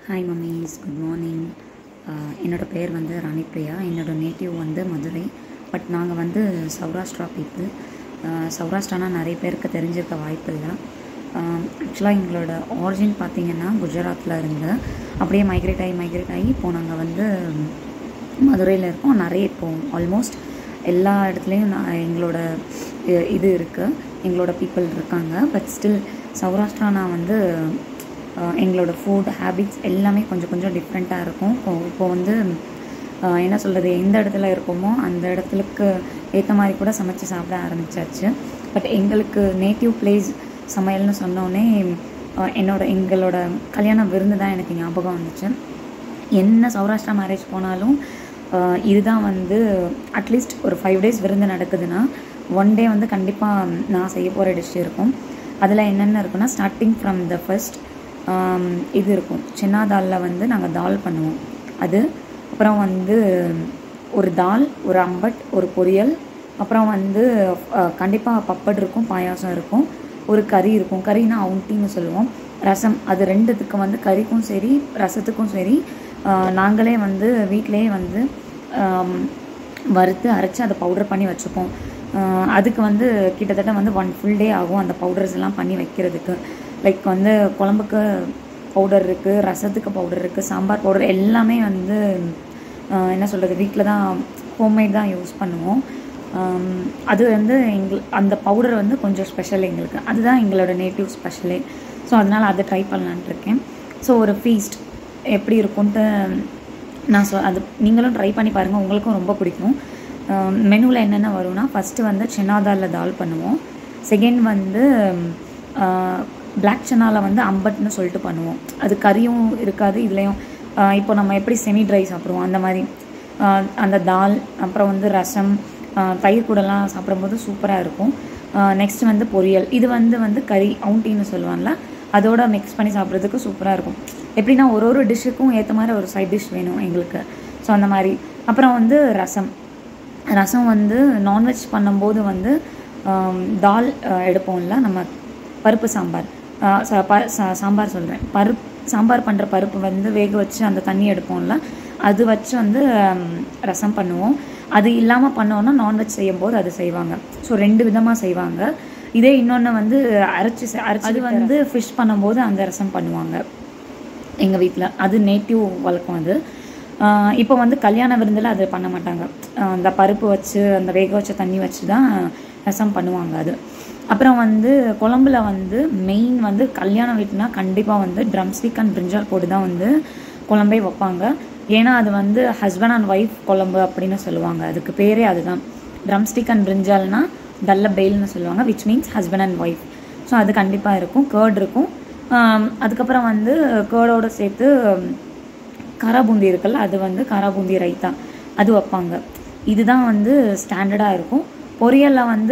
Hi mummy's good morning என்னோட பேர் வந்து ராணிப்ரியா என்னோட நேட்டிவ் வந்து மதுரை பட் நாங்கள் வந்து சௌராஷ்டிரா பீப்புள் சௌராஷ்டிரானா நிறைய பேருக்கு தெரிஞ்சிருக்க வாய்ப்பு இல்லை ஆக்சுவலாக எங்களோட ஆரிஜின் பார்த்தீங்கன்னா குஜராத்தில் இருந்து அப்படியே மைக்ரேட் ஆகி மைக்ரேட் ஆகி இப்போ நாங்கள் வந்து மதுரையில் இருக்கோம் நிறைய இப்போ ஆல்மோஸ்ட் எல்லா இடத்துலையும் நான் எங்களோட இ- இது இருக்குது எங்களோட பீப்புள் இருக்காங்க பட் ஸ்டில் சௌராஷ்டிரானா வந்து அஹ், எங்களோட ஃபுட் ஹேபிட்ஸ் எல்லாமே கொஞ்சம் கொஞ்சம் டிஃப்ரெண்ட்டாக இருக்கும் இப்போ இப்போ வந்து அஹ், என்ன சொல்கிறது எந்த இடத்துல இருக்கோமோ அந்த இடத்துக்கு ஏற்ற மாதிரி கூட சமைச்சு சாப்பிட ஆரம்பிச்சாச்சு பட் எங்களுக்கு நேட்டிவ் பிளேஸ் சமையல்னு சொன்னோடனே அஹ், என்னோட எங்களோட கல்யாண விருந்து தான் எனக்கு ஞாபகம் வந்துச்சு என்ன சௌராஷ்டிரா மேரேஜ் போனாலும் ஆஹ் இதுதான் வந்து அட்லீஸ்ட் ஒரு ஃபைவ் டேஸ் விருந்து நடக்குதுன்னா ஒன் டே வந்து கண்டிப்பாக நான் செய்ய போகிற டிஷ் இருக்கும் அதில் என்னென்ன இருக்குன்னா ஸ்டார்டிங் ஃப்ரம் த ஃபர்ஸ்ட் இது இருக்கும் சின்னா தாலில் வந்து நாங்கள் தால் பண்ணுவோம் அது அப்புறம் வந்து ஒரு தால் ஒரு அம்பட் ஒரு பொரியல் அப்புறம் வந்து கண்டிப்பாக பப்பட் இருக்கும் பாயாசம் இருக்கும் ஒரு கறி இருக்கும் கறினா அவுண்டின்னு சொல்லுவோம் ரசம் அது ரெண்டுத்துக்கு வந்து கறிக்கும் சரி ரசத்துக்கும் சரி ஆஹ் நாங்களே வந்து வீட்டிலேயே வந்து ஆம், வறுத்து அரைச்சி அதை பவுடர் பண்ணி வச்சுப்போம் ஆஹ் அதுக்கு வந்து கிட்டத்தட்ட வந்து ஒன் ஃபுல் டே ஆகும் அந்த பவுடர்ஸ் எல்லாம் பண்ணி வைக்கிறதுக்கு லைக் வந்து குழம்புக்கு பவுடர் இருக்குது ரசத்துக்கு பவுடர் இருக்குது சாம்பார் பவுடர் எல்லாமே வந்து ஆஹ் என்ன சொல்கிறது வீட்டில் தான் ஹோம்மேட் தான் யூஸ் பண்ணுவோம் ஆம், அது வந்து எங்கள் அந்த பவுடர் வந்து கொஞ்சம் ஸ்பெஷல் எங்களுக்கு அதுதான் எங்களோட நேட்டிவ் ஸ்பெஷலே ஸோ அதனால் அதை ட்ரை பண்ணலான்ட்டு இருக்கேன் ஸோ ஒரு ஃபீஸ்ட் எப்படி இருக்கும்ன்ட்டு நான் சொ அது நீங்களும் ட்ரை பண்ணி பாருங்கள் உங்களுக்கும் ரொம்ப பிடிக்கும் மெனுவில் என்னென்ன வரும்னா ஃபஸ்ட்டு வந்து சென்னாதாலில் தால் பண்ணுவோம் செகண்ட் வந்து பிளாக் சென்னாவில் வந்து அம்பட்னு சொல்லிட்டு பண்ணுவோம் அது கறியும் இருக்காது இதுலேயும் இப்போ நம்ம எப்படி செமி ட்ரை சாப்பிடுவோம் அந்த மாதிரி ஆஹ் அந்த தால் அப்புறம் வந்து ரசம் ஆஹ் தயிர் கூடலாம் சாப்பிடும்போது சூப்பராக இருக்கும் நெக்ஸ்ட் வந்து பொரியல் இது வந்து வந்து கறி அவுண்டின்னு சொல்லுவாங்கல்ல அதோட மிக்ஸ் பண்ணி சாப்பிட்றதுக்கு சூப்பராக இருக்கும் எப்படின்னா ஒரு ஒரு டிஷ்ஷுக்கும் ஏற்ற மாதிரி ஒரு சைட் டிஷ் வேணும் எங்களுக்கு ஸோ அந்த மாதிரி அப்புறம் வந்து ரசம் ரசம் வந்து நான்வெஜ் பண்ணும்போது வந்து ஆம், தால் ஆஹ், எடுப்போம்ல நம்ம பருப்பு சாம்பார் ஆஹ், ச- ப- சா- சாம்பார் சொல்கிறேன் பருப்பு சாம்பார் பண்ணுற பருப்பு வந்து வேக வச்சு அந்த தண்ணி எடுப்போம்ல அது வச்சு வந்து ஆம், ரசம் பண்ணுவோம் அது இல்லாமல் பண்ணோன்னா நான்வெஜ் செய்யும்போது அது செய்வாங்க ஸோ ரெண்டு விதமாக செய்வாங்க இதே இன்னொன்று வந்து அரைச்சி செ- அரைச்சி அது வந்து ஃபிஷ் பண்ணும்போது அந்த ரசம் பண்ணுவாங்க எங்கள் வீட்டில் அது நேட்டிவ் வழக்கம் அது ஆஹ் இப்போ வந்து கல்யாண விருந்தில் அது பண்ண மாட்டாங்க ஆஹ் அந்த பருப்பு வச்சு அந்த வேக வச்ச தண்ணி வச்சு தான் ரசம் பண்ணுவாங்க அது அப்புறம் வந்து குழம்புல வந்து மெயின் வந்து கல்யாண வீட்டுனா கண்டிப்பாக வந்து ட்ரம் ஸ்டிக் அண்ட் பிரிஞ்சால் போட்டு தான் வந்து குழம்பே வைப்பாங்க ஏன்னா அது வந்து ஹஸ்பண்ட் அண்ட் ஒய்ஃப் குழம்பு அப்படின்னு சொல்லுவாங்க அதுக்கு பேரே அதுதான் ட்ரம் ஸ்டிக் அண்ட் பிரிஞ்சால்னா டல்ல பெயில்னு சொல்லுவாங்க which means husband and wife so அது கண்டிப்பாக இருக்கும் கேர்ட் இருக்கும் ஆம், அதுக்கப்புறம் வந்து கேர்டோட சேர்த்து காரா பூந்தி இருக்குல்ல அது வந்து காரா பூந்தி ரைத்தா அது வைப்பாங்க இதுதான் வந்து ஸ்டாண்டர்டாக இருக்கும் பொரியலில் வந்து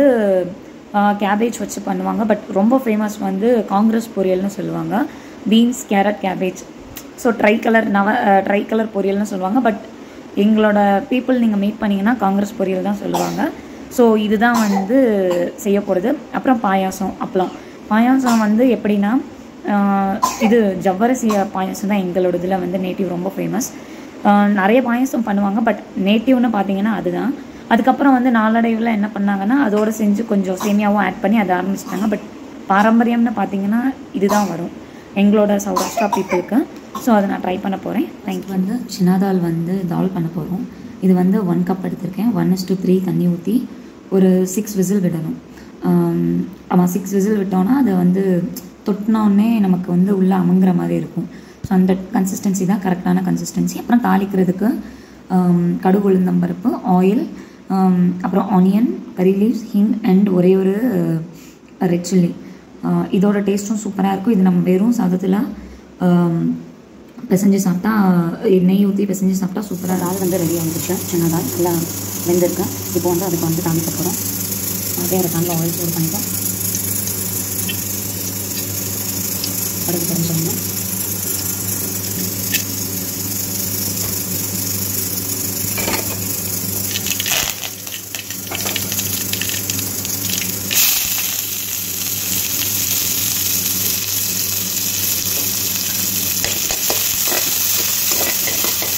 கேபேஜ் வச்சு பண்ணுவாங்க பட் ரொம்ப ஃபேமஸ் வந்து காங்கிரஸ் பொரியல்னு சொல்லுவாங்க beans carrot cabbage so tricolour now tricolour பொரியல்னு சொல்லுவாங்க பட் எங்களோட பீப்புள் நீங்கள் மீட் பண்ணீங்கன்னா காங்கிரஸ் பொரியல் தான் சொல்லுவாங்க ஸோ இதுதான் வந்து செய்ய போகிறது அப்புறம் பாயாசம் அப்பளம் பாயாசம் வந்து எப்படின்னா ஆஹ் இது ஜவ்வரிசி பாயாசம் தான் எங்களோட இதில் வந்து நேட்டிவ் ரொம்ப ஃபேமஸ் நிறைய பாயாசம் பண்ணுவாங்க பட் நேட்டிவ்னு பார்த்தீங்கன்னா அதுதான் அதுக்கப்புறம் வந்து நாளடைவில் என்ன பண்ணாங்கன்னா அதோட செஞ்சு கொஞ்சம் சேமியாவும் ஆட் பண்ணி அதை ஆரம்பிச்சிட்டாங்க பட் பாரம்பரியம்னு பார்த்தீங்கன்னா இதுதான் வரும் எங்களோட சௌராஷ்டிரா பீப்புளுக்கு ஸோ அதை நான் ட்ரை பண்ண போகிறேன் தேங்க்யூ வந்து சின்னதால் வந்து தால் பண்ண போகிறோம் இது வந்து ஒன் கப் எடுத்திருக்கேன் ஒன் இஸ் டூ த்ரீ தண்ணி ஊற்றி ஒரு சிக்ஸ் விசில் விடணும் ஆமாம் சிக்ஸ் விசில் விட்டோன்னா அதை வந்து தொட்டினோடனே நமக்கு வந்து உள்ளே அமுங்குற மாதிரி இருக்கும் ஸோ அந்த கன்சிஸ்டன்சி தான் கரெக்டான கன்சிஸ்டன்சி அப்புறம் தாளிக்கிறதுக்கு ஆம், கடுகு உளுந்தம்பருப்பு ஆயில் அப்புறம் ஆனியன் கறி லீவ்ஸ் ஹிங் அண்ட் ஒரே ஒரு ரெட் சில்லி இதோட டேஸ்ட்டும் சூப்பராக இருக்கும் இது நம்ம வெறும் சாதத்தில் பிசைஞ்சு சாப்பிட்டா நெய் ஊற்றி பிசைஞ்சு சாப்பிட்டா சூப்பராக தால் வந்து ரெடி ஆகிடுச்சு சின்ன தால் நல்லா வெந்திருக்கு இப்போ வந்து அதுக்கு வந்து தாளிக்க போகிறோம் வேறு தானில் ஆயில் சூடு பண்ணிட்டோம் கடுகு தெரிஞ்சவங்க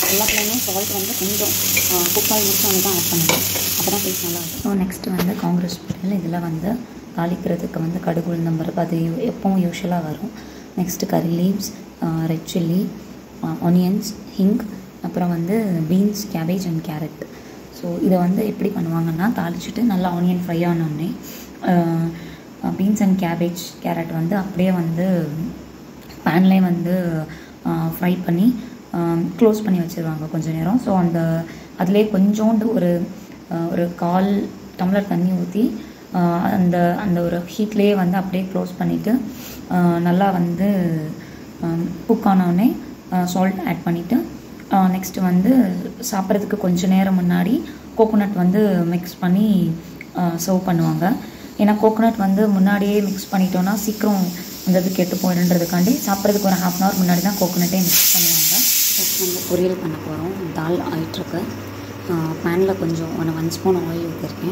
எல்லாத்துலேயுமே சால்ட் வந்து கொஞ்சம் குக்காய் முடிச்சோன்னு தான் ஆட் பண்ணணும் அப்போ தான் டேஸ்ட் நல்லா இருக்கும் ஸோ நெக்ஸ்ட்டு வந்து காங்கிரஸ் பொரியல் இதில் வந்து தாளிக்கிறதுக்கு வந்து கடுகு உளுந்தம்பருப்பு அது யூ- எப்பவும் யூஸ்வலாக வரும் next curry leaves red chilli onions hing அப்புறம் வந்து beans cabbage and carrot so இதை வந்து எப்படி பண்ணுவாங்கன்னா தாளிச்சிட்டு நல்லா ஆனியன் ஃப்ரை ஆனோடனே பீன்ஸ் அண்ட் கேபேஜ் கேரட் வந்து அப்படியே வந்து பேன்லேயே வந்து ஃப்ரை பண்ணி க்ளோஸ் பண்ணி வச்சுருவாங்க கொஞ்ச நேரம் ஸோ அந்த அதிலே கொஞ்சோண்டு ஒரு ஆஹ், ஒரு கால் டம்ளர் தண்ணி ஊற்றி அந்த அந்த ஒரு ஹீட்லேயே வந்து அப்படியே க்ளோஸ் பண்ணிவிட்டு நல்லா வந்து குக் ஆனவுடனே சால்ட் ஆட் பண்ணிவிட்டு நெக்ஸ்ட்டு வந்து சாப்பிட்றதுக்கு கொஞ்ச நேரம் முன்னாடி கோகோனட் வந்து மிக்ஸ் பண்ணி சர்வ் பண்ணுவாங்க ஏன்னா கோகோனட் வந்து முன்னாடியே மிக்ஸ் பண்ணிட்டோன்னா சீக்கிரம் அந்த இது கெட்டு போயிடுன்றதுக்காண்டி சாப்பிட்றதுக்கு ஒரு ஹாஃப் அன் ஹவர் முன்னாடி தான் கோகோனட்டே மிக்ஸ் பண்ணுவாங்க ஃபஸ்ட் வந்து பொரியல் பண்ண போகிறோம் தால் ஆயிட்டுருக்கு பேனில் கொஞ்சம் ஒன் ஒன் ஸ்பூன் ஆயில் ஊற்றிருக்கேன்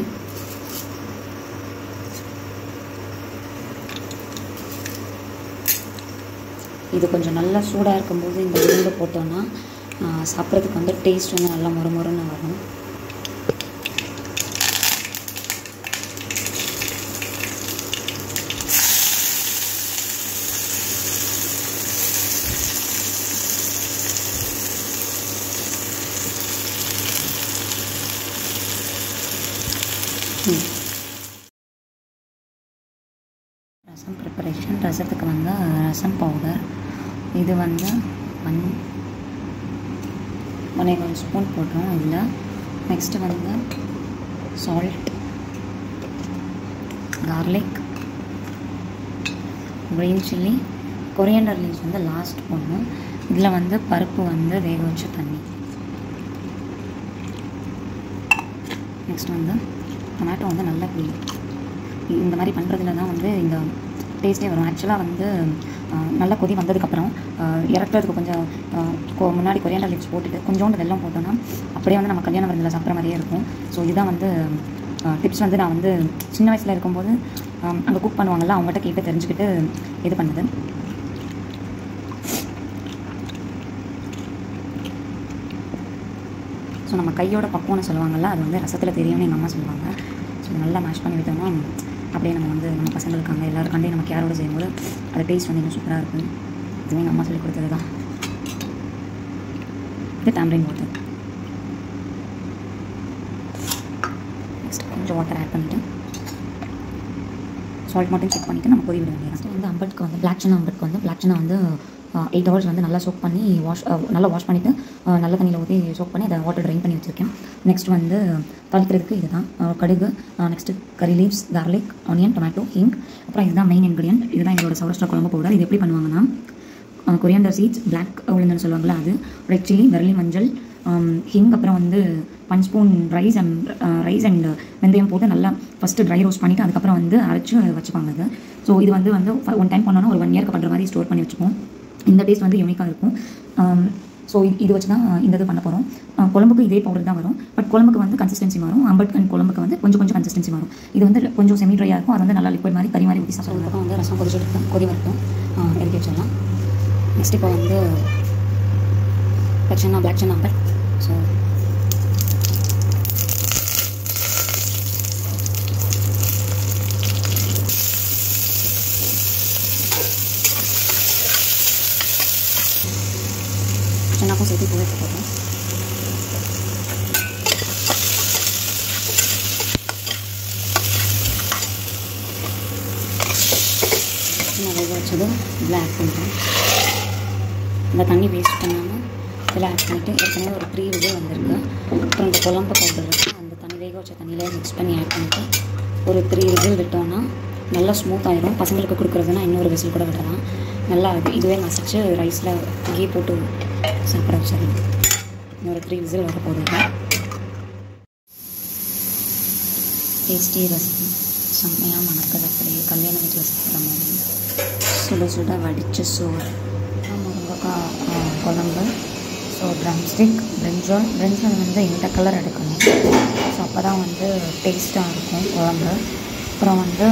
இது கொஞ்சம் நல்லா சூடாக இருக்கும்போது இந்த உருண்டை போட்டோன்னா சாப்பிட்றதுக்கு வந்து டேஸ்ட் வந்து நல்லா மொறுமொறுன்னு வரும் ம். ரசம் ப்ரிப்பரேஷன் ரசத்துக்கு வந்து ரசம் பவுடர் இது வந்து ஒன் ஒன் ஒன் ஸ்பூன் போடுறோம் இதில் நெக்ஸ்ட்டு வந்து salt garlic green chilli coriander leaves வந்து லாஸ்ட் போடணும் இதில் வந்து பருப்பு வந்து வேக வச்ச தண்ணி நெக்ஸ்ட் வந்து டொமேட்டோ வந்து நல்லா புளியும் இ- இந்த மாதிரி பண்ணுறதுல தான் வந்து இந்த டேஸ்ட்டே வரும் ஆக்சுவலாக வந்து ஆஹ், நல்லா கொதி வந்ததுக்கப்புறம் ஆஹ், இறக்குறதுக்கு கொஞ்சம் ஆஹ், கொ- முன்னாடி கொரியாண்டர் லீவ்ஸ் போட்டுட்டு கொஞ்சோண்டு வெல்லம் போட்டோன்னா அப்படியே வந்து நம்ம கல்யாண விருந்தில் சாப்பிட்ற மாதிரியே இருக்கும் ஸோ இதுதான் வந்து டிப்ஸ் வந்து நான் வந்து சின்ன வயசில் இருக்கும்போது அங்கே குக் பண்ணுவாங்கல்ல அவங்ககிட்ட கேட்டு தெரிஞ்சுக்கிட்டு இது பண்ணுது ஸோ நம்ம கையோட பக்குவம்னு சொல்லுவாங்கல்ல அது வந்து ரசத்தில் தெரியும்னு எங்கள் அம்மா சொல்லுவாங்க ஸோ நல்லா மேஷ் பண்ணி விட்டோம்னா அப்படியே நம்ம வந்து நம்ம பசங்களுக்காங்க எல்லாருக்காண்டையும் நம்ம கேரோட செய்யும்போது அது டேஸ்ட் வந்து இன்னும் சூப்பராக இருக்கும் இதுவே எங்கள் அம்மா சொல்லி கொடுத்தது தான் இது டேம்ரின் வாட்டர் நெக்ஸ்ட் கொஞ்சம் வாட்டர் ஆட் பண்ணிவிட்டு சால்ட் மட்டும் செக் பண்ணிவிட்டு நம்ம கொதி விட வேண்டியது Next வந்து அம்பட்க்கு வந்து பிளாக் சன்னா அம்பட்க்கு வந்து பிளாக் சன்னா வந்து எயிட் ஹவர்ஸ் வந்து நல்லா சோக் பண்ணி வாஷ் நல்லா வாஷ் பண்ணிவிட்டு நல்ல தண்ணியில் ஊற்றி சோக் பண்ணி அதை வாட்டர் ட்ரைன் பண்ணி வச்சுருக்கேன் நெக்ஸ்ட் வந்து தாளிக்கிறதுக்கு இதுதான் அஹ், கடுகு next curry leaves garlic onion tomato hing அப்புறம் இதுதான் மெயின் இன்க்ரீடியன்ட் இதுதான் எங்களோட சௌராஷ்டிரா குழம்பு பவுடர் இது எப்படி பண்ணுவாங்கன்னா கொரியாண்டர் சீட்ஸ் பிளாக் உளுந்துன்னு சொல்லுவாங்கள்ல அது ரெட் சில்லி விரலி மஞ்சள் ஹிங் அப்புறம் வந்து one spoon rice and rice and வெந்தயம் போட்டு நல்லா ஃபஸ்ட்டு ட்ரை ரோஸ்ட் பண்ணிவிட்டு அதுக்கப்புறம் வந்து அரைச்சி வச்சுப்பாங்க அது ஸோ இது வந்து வந்து ஒன் டைம் பண்ணோன்னா ஒரு ஒன் இயர்க்கு பண்ணுற மாதிரி ஸ்டோர் பண்ணி வச்சுப்போம் இந்த டேஸ்ட் வந்து யூனிக்காக இருக்கும் ஸோ இது வச்சு தான் இந்த இது பண்ண போகிறோம் குழம்புக்கு இதே பவுடர் தான் வரும் பட் குழம்புக்கு வந்து கன்சிஸ்டன்சி மாறும் அம்பட் அண்ட் குழம்புக்கு வந்து கொஞ்சம் கொஞ்சம் கன்சிஸ்டன்சி மாறும் இது வந்து கொஞ்சம் செமி ட்ரையாக இருக்கும் அது வந்து நல்லா லிக்விட் மாதிரி கறி மாதிரி ஊற்றி சாப்பிடுவோம் பக்கம் வந்து ரசம் கொதிச்சுட்டு கொதி வரட்டும் இறக்கி வச்சிடலாம் நெக்ஸ்ட் இப்போ வந்து பச்சனா பிளாக் சன்னா அம்பட் ஸோ சன்னாக்கும் சேர்த்து போட்டு போட்டோம் நான் வேக வச்சதும் இதில் ஆட் பண்ணுறேன் இந்த தண்ணி வேஸ்ட் பண்ணாமல் இதில் ஆட் பண்ணிவிட்டு ஏற்கனவே ஒரு த்ரீ விஜய் வந்திருக்கு அப்புறம் இந்த குழம்பு பவுடர் இருக்கு அந்த தண்ணி வேக வச்ச தண்ணியில் மிக்ஸ் பண்ணி ஆட் பண்ணிவிட்டு ஒரு த்ரீ விசில் விட்டோன்னா நல்லா ஸ்மூத் ஆயிரும் பசங்களுக்கு கொடுக்குறதுனா இன்னொரு விசில் கூட விடலாம் நல்லா இது இதுவே மசிச்சு ரைஸில் கீ போட்டு சாப்பிட வச்சிடலாம் இன்னொரு த்ரீ விசில் வர போகுது டேஸ்டி ரசம் செம்மையாக மணக்குது அப்படியே கல்யாண வீட்டில் சாப்பிட்ற மாதிரி சுட சுட வடித்த சோறு முருங்கைக்காய் ஆ, குழம்பு so drum stick brinjal brinjal வந்து இந்த கலர் எடுக்கணும் ஸோ அப்போ தான் வந்து டேஸ்ட்டாக இருக்கும் குழம்பு அப்புறம் வந்து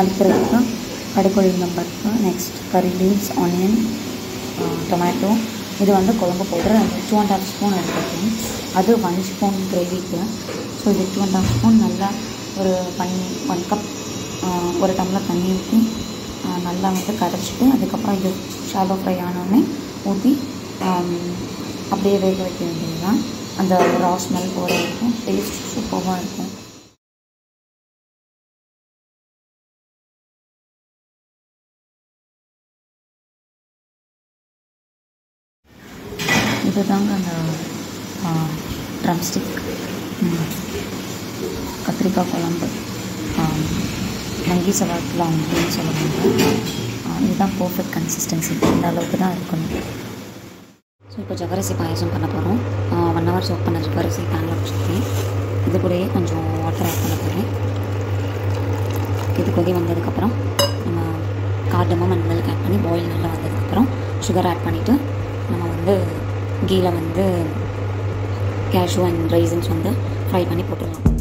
தாளிக்கிறதுக்கு கடுகு உளுந்தம்பருப்பு நெக்ஸ்ட் கறி லீவ்ஸ் ஆனியன் டொமேட்டோ இது வந்து குழம்பு powder two and half spoon எடுத்துருக்கேன் அது ஒன் ஸ்பூன் கிரேவிக்கு ஸோ இது டூ அண்ட் ஹாஃப் ஸ்பூன் நல்லா ஒரு ஒன் ஒன் கப் ஒரு டம்ளர் தண்ணி ஊற்றி ஆஹ் நல்லா வந்து கரைச்சிட்டு அதுக்கப்புறம் இது ஷாலோ ஃப்ரை ஆனோடனே ஊற்றி அப்படியே வேக வைக்க வேண்டியது தான் அந்த ரா ஸ்மெல் போகிற இருக்கும் டேஸ்ட் சூப்பராக இருக்கும் இதுதாங்க அந்த ட்ரம்ஸ்டிக் கத்திரிக்காய் குழம்பு ஆம், நங்கி சலாத்தில் அப்படின்னு சொல்லுவாங்க ஆ, இதுதான் பர்ஃபெக்ட் கன்சிஸ்டன்சி இந்த அளவுக்கு தான் இருக்கணும் ஸோ இப்போ ஜவ்வரிசி பாயாசம் பண்ண போகிறோம் ஒன் ஹவர் சோப் பண்ண ஜவ்வரிசி பேனில் வச்சுருக்கேன் இது கூடயே கொஞ்சம் வாட்டர் ஆட் பண்ண போகிறேன் இது கொதி வந்ததுக்கப்புறம் நம்ம கார்டமும் அண்ட் மில்க் ஆட் பண்ணி பாயில் நல்லா வந்ததுக்கப்புறம் சுகர் ஆட் பண்ணிவிட்டு நம்ம வந்து கீழே வந்து கேஷ்யூ அண்ட் ரைசன்ஸ் வந்து ஃப்ரை பண்ணி போட்டுடலாம்